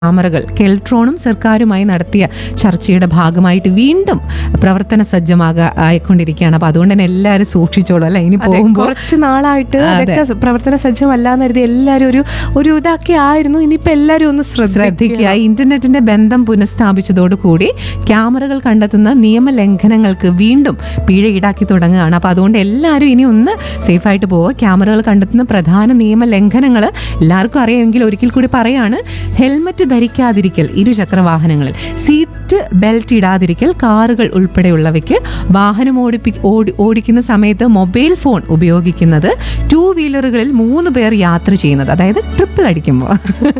ക്യാമറകൾ കെൽട്രോണും സർക്കാരുമായി നടത്തിയ ചർച്ചയുടെ ഭാഗമായിട്ട് വീണ്ടും പ്രവർത്തന സജ്ജമാക ആയിക്കൊണ്ടിരിക്കുകയാണ് അപ്പൊ അതുകൊണ്ട് തന്നെ എല്ലാവരും സൂക്ഷിച്ചോളൂ അല്ലെ ഇനി അതെ, പോകുമ്പോൾ കുറച്ച് നാളായിട്ട് അതെ. അതൊക്കെ പ്രവർത്തന സജ്ജമല്ലാന്ന് കരുതി എല്ലാരും ഒരു ഒരു ഇതൊക്കെ ആയിരുന്നു ഇനിയിപ്പോ എല്ലാരും ഒന്ന് ശ്രദ്ധിക്കുക ശ്രദ്ധിക്കുക ഇന്റർനെറ്റിന്റെ ബന്ധം പുനഃസ്ഥാപിച്ചതോടുകൂടി ക്യാമറകൾ കണ്ടെത്തുന്ന നിയമലംഘനങ്ങൾക്ക് വീണ്ടും പിഴ ഈടാക്കി തുടങ്ങുകയാണ് അപ്പൊ അതുകൊണ്ട് എല്ലാവരും ഇനി ഒന്ന് സേഫായിട്ട് പോവുക ക്യാമറകൾ കണ്ടെത്തുന്ന പ്രധാന നിയമലംഘനങ്ങൾ എല്ലാവർക്കും അറിയാമെങ്കിൽ ഒരിക്കൽ കൂടി പറയാണ് ഹെൽമറ്റ് ധരിക്കാതിരിക്കൽ ഇരുചക്ര വാഹനങ്ങളിൽ സീറ്റ് ബെൽറ്റ് ഇടാതിരിക്കൽ കാറുകൾ ഉൾപ്പെടെയുള്ളവയ്ക്ക് വാഹനം ഓടിപ്പി ഓടി- ഓടിക്കുന്ന സമയത്ത് മൊബൈൽ ഫോൺ ഉപയോഗിക്കുന്നത് ടൂ വീലറുകളിൽ മൂന്ന് പേർ യാത്ര ചെയ്യുന്നത് അതായത് ട്രിപ്പിൾ അടിക്കുമ്പോൾ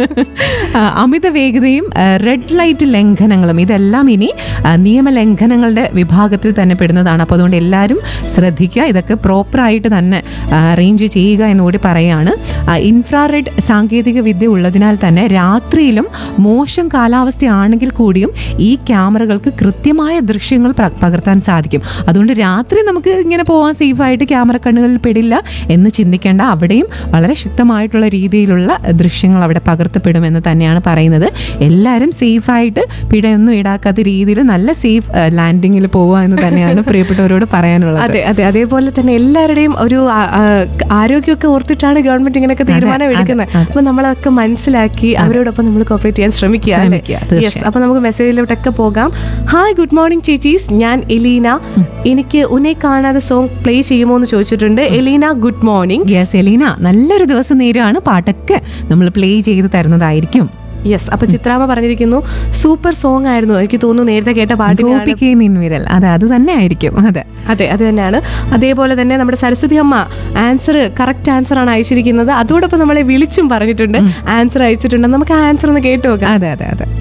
ആ, അമിത വേഗതയും ആ, റെഡ് ലൈറ്റ് ലംഘനങ്ങളും ഇതെല്ലാം ഇനി ആ, നിയമലംഘനങ്ങളുടെ വിഭാഗത്തിൽ തന്നെ പെടുന്നതാണ് അപ്പോൾ അതുകൊണ്ട് എല്ലാവരും ശ്രദ്ധിക്കുക ഇതൊക്കെ പ്രോപ്പറായിട്ട് തന്നെ അറേഞ്ച് ചെയ്യുക എന്നുകൂടി പറയുകയാണ് ആ, ഇൻഫ്രാറെഡ് സാങ്കേതിക വിദ്യ ഉള്ളതിനാൽ തന്നെ രാത്രിയിലും മോശം കാലാവസ്ഥയാണെങ്കിൽ കൂടിയും ഈ ക്യാമറകൾക്ക് കൃത്യമായ ദൃശ്യങ്ങൾ പ്ര- പകർത്താൻ സാധിക്കും അതുകൊണ്ട് രാത്രി നമുക്ക് ഇങ്ങനെ പോകാൻ സേഫായിട്ട് ക്യാമറ കണ്ണുകളിൽ പെടില്ല എന്ന് ചിന്തിക്കേണ്ട അവിടെയും വളരെ ശക്തമായിട്ടുള്ള രീതിയിലുള്ള ദൃശ്യങ്ങൾ അവിടെ പകർത്തപ്പെടുമെന്ന് തന്നെയാണ് പറയുന്നത് എല്ലാവരും സേഫായിട്ട് പിഴയൊന്നും ഈടാക്കാത്ത രീതിയിൽ നല്ല സേഫ് ലാൻഡിങ്ങിൽ പോവുക എന്ന് തന്നെയാണ് പ്രിയപ്പെട്ടവരോട് പറയാനുള്ളത് അതെ അതെ അതേപോലെ തന്നെ എല്ലാവരുടെയും ഒരു ആ, ആ, ആരോഗ്യമൊക്കെ ഓർത്തിട്ടാണ് ഗവൺമെന്റ് ഇങ്ങനെയൊക്കെ തീരുമാനം അതെ, എടുക്കുന്നത് അതെ. അപ്പൊ നമ്മളതൊക്കെ മനസ്സിലാക്കി അവരോടൊപ്പം നമ്മൾ കോപ്പറേറ്റ് ചെയ്യാൻ ശ്രമിക്കുക അല്ലേ? ശ്രമിക്കുക, തീർച്ചയായും. Yes, അപ്പൊ നമുക്ക് മെസ്സേജിലോട്ടൊക്കെ പോകാം ഹായ് ഗുഡ് മോർണിംഗ് ചേച്ചീസ് ഞാൻ എലീന എനിക്ക് ഉന്നെ കാണാതെ സോങ് പ്ലേ ചെയ്യുമോ എന്ന് ചോദിച്ചിട്ടുണ്ട് Eleena good morning yes Eleena നല്ലൊരു ദിവസം നേരമാണ് പാട്ടൊക്കെ നമ്മൾ പ്ലേ ചെയ്ത് തരുന്നതായിരിക്കും യെസ് അപ്പൊ ചിത്രാമ്മ പറഞ്ഞിരിക്കുന്നു സൂപ്പർ സോങ് ആയിരുന്നു എനിക്ക് തോന്നുന്നു നേരത്തെ കേട്ട പാട്ടിനാണ് ഗോപികെ നിൻവിരൽ അതെ അത് തന്നെ ആയിരിക്കും അതെ അതെ അത് തന്നെയാണ് അതേപോലെ തന്നെ നമ്മുടെ സരസ്വതി അമ്മ ആൻസർ കറക്റ്റ് ആൻസർ ആണ് അയച്ചിരിക്കുന്നത് അതോടൊപ്പം നമ്മളെ വിളിച്ചും പറഞ്ഞിട്ടുണ്ട് ആൻസർ അയച്ചിട്ടുണ്ട് നമുക്ക് ആ ആൻസർ ഒന്ന് കേട്ടു നോക്കാം അതെ അതെ അതെ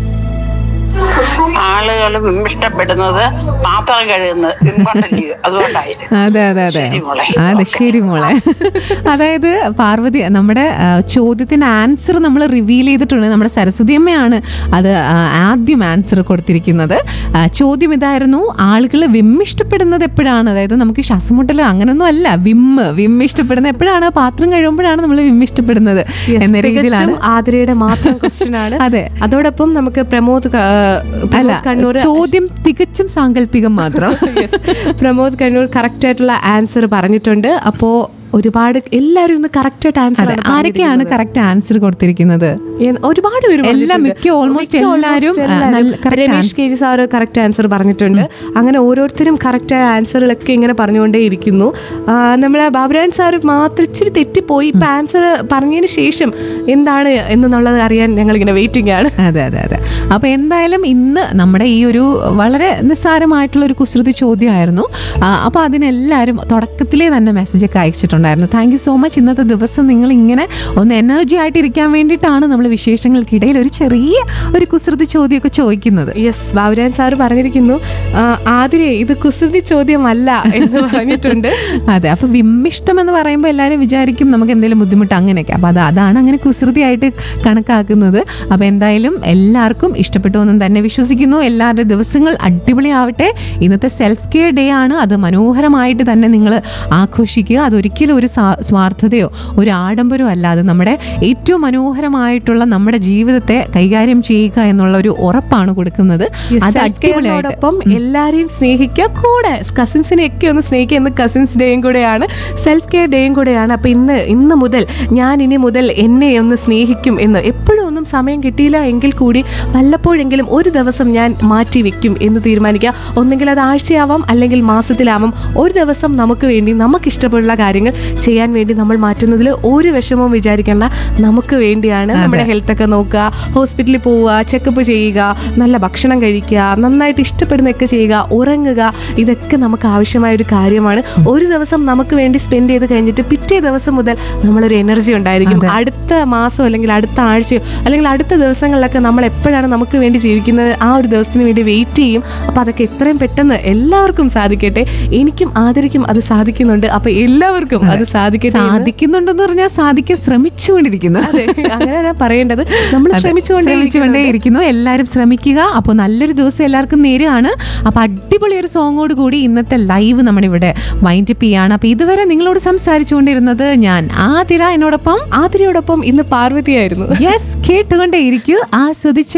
ആളുകളും ഇഷ്ടപ്പെടുന്നത് പാത്രം കഴുകുന്നത് ഇമ്പോർട്ടന്റ് അതുകൊണ്ടായിരുന്നു അതെ അതെ അതെ ശരി മോളെ. അതെ ഓക്കേ. ശരി മോളെ അതായത് പാർവതി നമ്മുടെ ആ, ചോദ്യത്തിന് ആൻസർ നമ്മൾ റിവീൽ ചെയ്തിട്ടുണ്ട് നമ്മുടെ സരസ്വതി അമ്മയാണ് അത് ആ, ആദ്യം ആൻസർ കൊടുത്തിരിക്കുന്നത് ആ, ചോദ്യം ഇതായിരുന്നു ആളുകൾ വിം ഇഷ്ടപ്പെടുന്നത് എപ്പോഴാണ് അതായത് നമുക്ക് ശ്വാസമുട്ടലോ അങ്ങനൊന്നും അല്ല വിമ്മ് വിം ഇഷ്ടപ്പെടുന്നത് എപ്പോഴാണ് പാത്രം കഴിയുമ്പോഴാണ് നമ്മൾ വിം ഇഷ്ടപ്പെടുന്നത് Yes, എന്ന തികച്ചും രീതിയിലാണ് ആതിരയുടെ മാത്രം ക്വസ്റ്റ്യൻ ആണ് അതെ. അതോടൊപ്പം നമുക്ക് പ്രമോദ് ക- അല്ല പ്രമോദ് കണ്ണൂർ ചോദ്യം തികച്ചും സാങ്കല്പികം മാത്രം Yes. പ്രമോദ് കണ്ണൂർ കറക്റ്റ് ആയിട്ടുള്ള ആൻസർ പറഞ്ഞിട്ടുണ്ട് അപ്പോ ഒരുപാട് എല്ലാവരും ഇന്ന് കറക്റ്റ് ആയിട്ട് ആൻസർ അതെ ആരൊക്കെയാണ് കറക്റ്റ് ആൻസർ കൊടുത്തിരിക്കുന്നത് ഒരുപാട് പേര് എല്ലാം പറഞ്ഞിട്ടുണ്ട്. മിക്ക almost മിക്ക എല്ലാവരും, almost ആ, എല്ലാവരും. നല്ല correct Ramesh K G sir correct answer പറഞ്ഞിട്ടുണ്ട് അങ്ങനെ ഓരോരുത്തരും കറക്റ്റ് ആയ ആൻസറുകളൊക്കെ ഇങ്ങനെ പറഞ്ഞുകൊണ്ടേ ഇരിക്കുന്നു ആ, നമ്മളെ ബാബുരാൻ സാറ് മാത്രം ഇച്ചിരി തെറ്റിപ്പോയി ഇപ്പൊ ആൻസർ പറഞ്ഞതിന് ശേഷം എന്താണ് എന്നുള്ളത് അറിയാൻ ഞങ്ങൾ ഇങ്ങനെ വെയിറ്റിംഗ് ആണ് അതെ അതെ അതെ അപ്പൊ എന്തായാലും ഇന്ന് നമ്മുടെ ഈ ഒരു വളരെ നിസ്സാരമായിട്ടുള്ള ഒരു കുസൃതി ചോദ്യമായിരുന്നു ആ, അപ്പൊ അതിനെല്ലാവരും തുടക്കത്തിലേ തന്നെ മെസ്സേജ് ഒക്കെ അയച്ചിട്ടുണ്ടായിരുന്നു താങ്ക് യു സോ മച്ച് ഇന്നത്തെ ദിവസം നിങ്ങൾ ഇങ്ങനെ ഒന്ന് എനർജി ആയിട്ട് ഇരിക്കാൻ വേണ്ടിയിട്ടാണ് നമ്മൾ വിശേഷങ്ങൾക്കിടയിൽ ഒരു ചെറിയ ഒരു കുസൃതി ചോദ്യമൊക്കെ ചോദിക്കുന്നത് യെസ് ബാബുരാൻ സാറ് പറഞ്ഞിരിക്കുന്നു ആ, ആതിരെ ഇത് കുസൃതി ചോദ്യമല്ല എന്ന് പറഞ്ഞിട്ടുണ്ട് അതെ അപ്പൊ വിമ്മിഷ്ടം എന്ന് പറയുമ്പോൾ എല്ലാവരും വിചാരിക്കും നമുക്ക് എന്തെങ്കിലും ബുദ്ധിമുട്ട് അങ്ങനെയൊക്കെ അപ്പൊ അത് അതാണ് അങ്ങനെ കുസൃതിയായിട്ട് കണക്കാക്കുന്നത് അപ്പൊ എന്തായാലും എല്ലാവർക്കും ഇഷ്ടപ്പെട്ടു എന്നും തന്നെ വിശ്വസിക്കുന്നു എല്ലാവരുടെ ദിവസങ്ങൾ അടിപൊളിയാവട്ടെ ഇന്നത്തെ സെൽഫ് കെയർ ഡേ ആണ് അത് മനോഹരമായിട്ട് തന്നെ നിങ്ങൾ ആഘോഷിക്കുക അതൊരിക്കലും ഒരു സാ- സ്വാർത്ഥതയോ ഒരു ആഡംബരമോ അല്ലാതെ നമ്മുടെ ഏറ്റവും മനോഹരമായിട്ടുള്ള നമ്മുടെ ജീവിതത്തെ കൈകാര്യം ചെയ്യുക എന്നുള്ള ഒരു ഉറപ്പാണ് കൊടുക്കുന്നത് അത് അടിപൊളിയായിട്ട് അതോടൊപ്പം എല്ലാരെയും സ്നേഹിക്കുക കൂടെ കസിൻസിനെ ഒക്കെ ഒന്ന് സ്നേഹിക്കുക ഇന്ന് കസിൻസ് ഡേയും കൂടെയാണ് സെൽഫ് കെയർ ഡേയും കൂടെയാണ് അപ്പൊ ഇന്ന് ഇന്ന് മുതൽ ഞാൻ ഇനി മുതൽ എന്നെ ഒന്ന് സ്നേഹിക്കും എന്ന് എപ്പോഴും ഒന്നും സമയം കിട്ടിയില്ല എങ്കിൽ കൂടി വല്ലപ്പോഴെങ്കിലും ഒരു ദിവസം ഞാൻ മാറ്റി വെക്കും എന്ന് തീരുമാനിക്കുക ഒന്നെങ്കിൽ അത് ആഴ്ചയാവാം അല്ലെങ്കിൽ മാസത്തിലാവാം ഒരു ദിവസം നമുക്ക് വേണ്ടി നമുക്ക് ഇഷ്ടപ്പെടുന്ന കാര്യങ്ങൾ ചെയ്യാൻ വേണ്ടി നമ്മൾ മാറ്റുന്നതിൽ ഒരു വിഷമവും വിചാരിക്കേണ്ട നമുക്ക് വേണ്ടിയാണ് നമ്മുടെ ഹെൽത്ത് ഒക്കെ നോക്കുക ഹോസ്പിറ്റലിൽ പോവുക ചെക്കപ്പ് ചെയ്യുക നല്ല ഭക്ഷണം കഴിക്കുക നന്നായിട്ട് ഇഷ്ടപ്പെടുന്നതൊക്കെ ചെയ്യുക ഉറങ്ങുക ഇതൊക്കെ നമുക്ക് ആവശ്യമായ ഒരു കാര്യമാണ് ഒരു ദിവസം നമുക്ക് വേണ്ടി സ്പെൻഡ് ചെയ്ത് കഴിഞ്ഞിട്ട് പിറ്റേ ദിവസം മുതൽ നമ്മളൊരു എനർജി ഉണ്ടായിരിക്കും അടുത്ത മാസം അല്ലെങ്കിൽ അടുത്ത ആഴ്ചയോ അല്ലെങ്കിൽ അടുത്ത ദിവസങ്ങളിലൊക്കെ നമ്മൾ എപ്പോഴാണ് നമുക്ക് വേണ്ടി ജീവിക്കുന്നത് ആ ഒരു ദിവസത്തിന് വേണ്ടി വെയിറ്റ് ചെയ്യും അപ്പോൾ അതൊക്കെ എത്രയും പെട്ടെന്ന് എല്ലാവർക്കും സാധിക്കട്ടെ എനിക്കും ആദരിക്കും അത് സാധിക്കുന്നുണ്ട് അപ്പൊ എല്ലാവർക്കും അത് സാധിക്കട്ടെ എന്ന് സാധിക്കുന്നുണ്ടെന്ന് പറഞ്ഞാൽ സാധിക്കാൻ ശ്രമിച്ചുകൊണ്ടിരിക്കുന്നു അതെ അങ്ങനെയാണ് പറയേണ്ടത് നമ്മൾ ശ്രമിച്ചുകൊണ്ടേ ശ്രമിച്ചുകൊണ്ടേ ഇരിക്കുന്നു എല്ലാവരും ശ്രമിക്കുക അപ്പോൾ നല്ലൊരു ദിവസം എല്ലാവർക്കും നേരുകയാണ് അപ്പോൾ അടിപൊളി ഒരു സോങ്ങോട് കൂടി ഇന്നത്തെ ലൈവ് നമ്മളിവിടെ വൈൻഡ് അപ്പ് ചെയ്യാണ് അപ്പോൾ ഇതുവരെ നിങ്ങളോട് സംസാരിച്ചുകൊണ്ടിരുന്നത് ഞാൻ ആതിര എന്നോടൊപ്പം ആതിരയോടൊപ്പം ഇന്ന് പാർവതിയായിരുന്നു യെസ് കേട്ടുകൊണ്ടേ ഇരിക്കൂ ആസ്വദിച്ച്